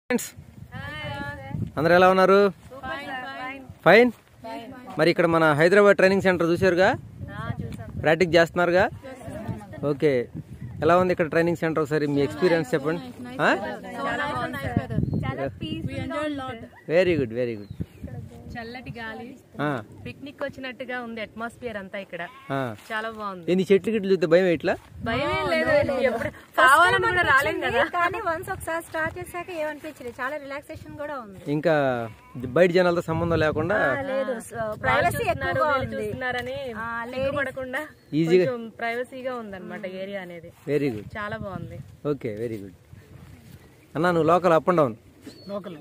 Friends అందరు ఎలా ఉన్నారు ఫైన్ మరి ఇక్కడ మన హైదరాబాద్ ట్రైనింగ్ సెంటర్ చూసారుగా ప్రాక్టీస్ చేస్తున్నారుగా ఓకే ఎలా ఉంది ఇక్కడ ట్రైనింగ్ సెంటర్ ఒకసారి మీ ఎక్స్పీరియన్స్ చెప్పండి వెరీ గుడ్ వెరీ గుడ్ చల్లటి గాలి పిక్నిక్ వచ్చినట్టుగా ఉంది అట్మాస్ఫియర్ అంతా ఇక్కడ చాలా బాగుంది ఏంది చెట్లు గిట్లు చూస్తే భయం ఇట్లా భయం ఏం లేదు ఎప్పుడు కావాలని కూడా రాలేం కదా కానీ వన్స్ ఒకసారి స్టార్ట్ చేశాక ఏమనిపించలేదు చాలా రిలాక్సేషన్ కూడా ఉంది ఇంకా బయట జనాలతో సంబంధం లేకుండా లేదు ప్రైవసీ చూస్తున్నారు, ఎక్కువగా వీళ్ళు ఉంది చూస్తున్నారని ఆ, సిగ్గుపడకుండా ఈజీగా కొంచెం ప్రైవసీగా ఉందన్నమాట ఏరియా అనేది వెరీ గుడ్ చాలా బాగుంది ఓకే వెరీ గుడ్ అన్న నువ్వు local up and down local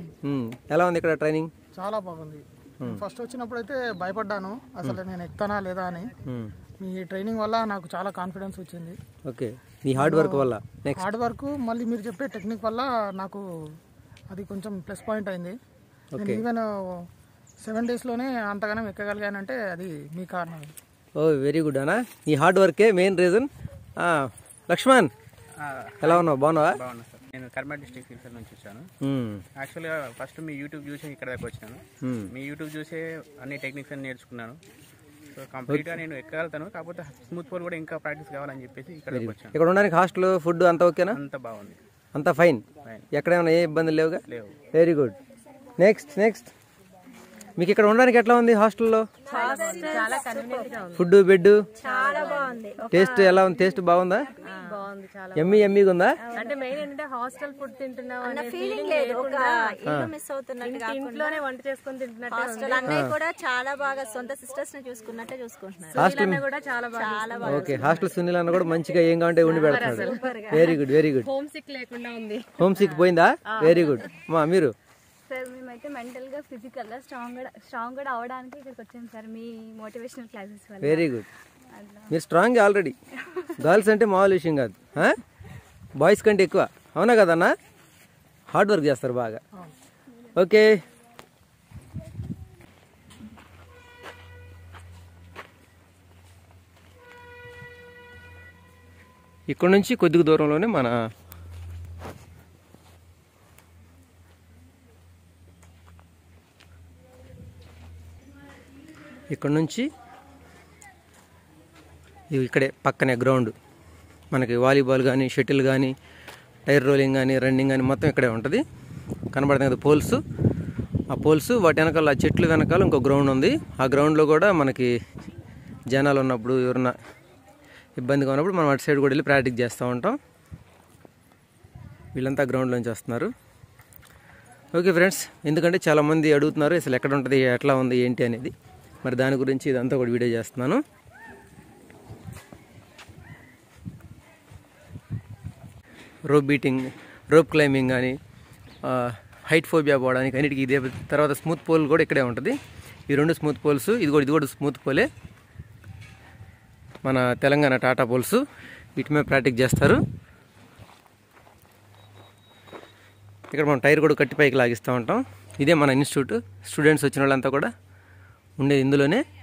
ఎలా ఉంది ఇక్కడ ట్రైనింగ్ చాలా బాగుంది ఫస్ట్ వచ్చినప్పుడు అయితే భయపడ్డాను అసలు నేను ఎక్కుతానా లేదా అని మీ ట్రైనింగ్ వల్ల నాకు చాలా కాన్ఫిడెన్స్ వచ్చింది ఓకే నీ హార్డ్ వర్క్ వల్ల నెక్స్ట్ హార్డ్ వర్క్ మళ్ళీ మీరు చెప్పే టెక్నిక్ వల్ల నాకు అది కొంచెం ప్లస్ పాయింట్ అయింది నేను ఈవెన్ సెవెన్ డేస్లోనే అంతగానం ఎక్కగలిగానంటే అది మీ కారణం ఓ వెరీ గుడ్ అన్న నీ హార్డ్ వర్కే మెయిన్ రీజన్ లక్ష్మణ్ ఎలా ఉన్నావు బాగున్నావా బాగున్నా సార్ నేను కర్మ డిస్ట్రిక్ట్ సిరిసిల్ల నుంచి వచ్చాను మ్మ్. యాక్చువల్గా ఫస్ట్ మీ యూట్యూబ్ చూసి ఇక్కడ దాకా వచ్చాను మ్మ్. మీ యూట్యూబ్ చూసే అన్ని టెక్నిక్స్ అన్ని నేర్చుకున్నాను సో కంప్లీట్గా నేను ఎక్కగలుగుతాను కాకపోతే స్మూత్ పోల్ కూడా ఇంకా ప్రాక్టీస్ కావాలని చెప్పేసి ఇక్కడ దాకా వచ్చాను ఇక్కడ ఉండడానికి హాస్టల్ ఫుడ్ అంతా ఓకేనా అంత బాగుంది అంతా ఫైన్ Fine. ఎక్కడేమైనా ఏ ఇబ్బందులు లేవుగా లేవు వెరీ గుడ్ నెక్స్ట్ నెక్స్ట్ మీకు ఇక్కడ ఉండడానికి ఎట్లా ఉంది హాస్టల్లో చాలా కన్వీనియంట్ గా ఉంది ఫుడ్ బెడ్ చాలా బాగుంది టేస్ట్ ఎలా ఉంది టేస్ట్ బాగుందా బాగుంది చాలా ఎమ్మి ఎమ్మిగా ఉందా అంటే మెయిన్ ఏంటంటే హాస్టల్ ఫుడ్ తింటున్నాం అనే ఫీలింగ్ లేదు ఒక ఇల్లు మిస్ అవుతున్నట్టు కాకుండా ఇంట్లోనే వంట చేసుకొని తింటున్నట్టు హాస్టల్ అన్నయ్య కూడా చాలా బాగా సొంత సిస్టర్స్ ని చూసుకున్నట్టే చూసుకుంటున్నారు హాస్టల్ కూడా చాలా బాగా చాలా బాగా ఓకే హాస్టల్ సునీల్ అన్న కూడా మంచిగా ఏం కావాలంటే ఉండి పెడుతున్నాడు very good very good home sick లేకుండా ఉంది హోమ్ సిక్ పోయిందా వెరీ గుడ్ మా మీరు సార్ మేమైతే మెంటల్ గా ఫిజికల్ గా స్ట్రాంగ్ కూడా స్ట్రాంగ్ కూడా అవడానికి ఇక్కడికి వచ్చాం సార్ మీ మోటివేషనల్ క్లాసెస్ వల్ల వెరీ గుడ్ మీరు స్ట్రాంగ్ ఆల్రెడీ గర్ల్స్ అంటే మామూలు విషయం కాదు బాయ్స్ కంటే ఎక్కువ అవునా కదన్నా హార్డ్ వర్క్ చేస్తారు బాగా ఓకే ఇక్కడ నుంచి కొద్దిగా దూరంలోనే మన ఇక్కడ నుంచి ఇవి ఇక్కడే పక్కనే గ్రౌండ్ మనకి వాలీబాల్ కానీ షటిల్ కానీ టైర్ రోలింగ్ కానీ రన్నింగ్ కానీ మొత్తం ఇక్కడే ఉంటుంది కనబడుతుంది కదా పోల్స్ ఆ పోల్స్ వాటి వెనకాల ఆ చెట్లు వెనకాల ఇంకో గ్రౌండ్ ఉంది ఆ గ్రౌండ్లో కూడా మనకి జనాలు ఉన్నప్పుడు ఎవరన్నా ఇబ్బందిగా ఉన్నప్పుడు మనం అటు సైడ్ కూడా వెళ్ళి ప్రాక్టీస్ చేస్తూ ఉంటాం వీళ్ళంతా గ్రౌండ్లోంచి వస్తున్నారు ఓకే ఫ్రెండ్స్ ఎందుకంటే చాలామంది అడుగుతున్నారు అసలు ఎక్కడ ఉంటుంది ఎట్లా ఉంది ఏంటి అనేది మరి దాని గురించి ఇదంతా కూడా వీడియో చేస్తున్నాను రోప్ బీటింగ్ రోప్ క్లైంబింగ్ కానీ హైట్ ఫోబియా పోవడానికి అన్నిటికీ ఇదే తర్వాత స్మూత్ పోల్ కూడా ఇక్కడే ఉంటుంది ఈ రెండు స్మూత్ పోల్స్ ఇది కూడా ఇది కూడా స్మూత్ పోలే మన తెలంగాణ టాటా పోల్స్ వీటి మీద ప్రాక్టీస్ చేస్తారు ఇక్కడ మనం టైర్ కూడా కట్టి పైకి లాగిస్తూ ఉంటాం ఇదే మన ఇన్స్టిట్యూట్ స్టూడెంట్స్ వచ్చిన వాళ్ళంతా కూడా ఉండేది ఇందులోనే